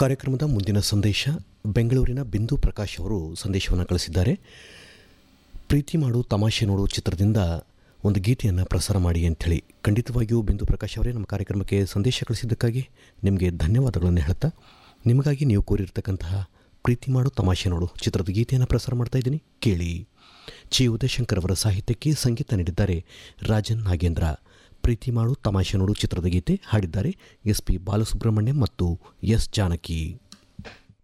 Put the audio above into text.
ಕಾರ್ಯಕ್ರಮದ ಮುಂದಿನ ಸಂದೇಶ ಬೆಂಗಳೂರಿನ ಬಿಂದು ಪ್ರಕಾಶ್ ಅವರು ಸಂದೇಶವನ್ನು ಕಳಿಸಿದ್ದಾರೆ ಪ್ರೀತಿ ಮಾಡು ತಮಾಷೆ ನೋಡು ಚಿತ್ರದಿಂದ ಒಂದು ಗೀತೆಯನ್ನು ಪ್ರಸಾರ ಮಾಡಿ ಅಂಥೇಳಿ ಖಂಡಿತವಾಗಿಯೂ ಬಿಂದು ಪ್ರಕಾಶ್ ಅವರೇ ನಮ್ಮ ಕಾರ್ಯಕ್ರಮಕ್ಕೆ ಸಂದೇಶ ಕಳಿಸಿದ್ದಕ್ಕಾಗಿ ನಿಮಗೆ ಧನ್ಯವಾದಗಳನ್ನು ಹೇಳ್ತಾ ನಿಮಗಾಗಿ ನೀವು ಕೋರಿರ್ತಕ್ಕಂತಹ ಪ್ರೀತಿ ಮಾಡು ತಮಾಷೆ ನೋಡು ಚಿತ್ರದ ಗೀತೆಯನ್ನು ಪ್ರಸಾರ ಮಾಡ್ತಾ ಇದ್ದೀನಿ ಕೇಳಿ ಚಿ ಉದಯಶಂಕರ್ ಅವರ ಸಾಹಿತ್ಯಕ್ಕೆ ಸಂಗೀತ ನೀಡಿದ್ದಾರೆ ರಾಜನ್ ನಾಗೇಂದ್ರ ಪ್ರೀತಿ ಮಾಡು ತಮಾಷೆ ನೋಡು ಚಿತ್ರದ ಗೀತೆ ಹಾಡಿದ್ದಾರೆ ಎಸ್ ಪಿ ಬಾಲಸುಬ್ರಹ್ಮಣ್ಯಂ ಮತ್ತು ಎಸ್ ಜಾನಕಿ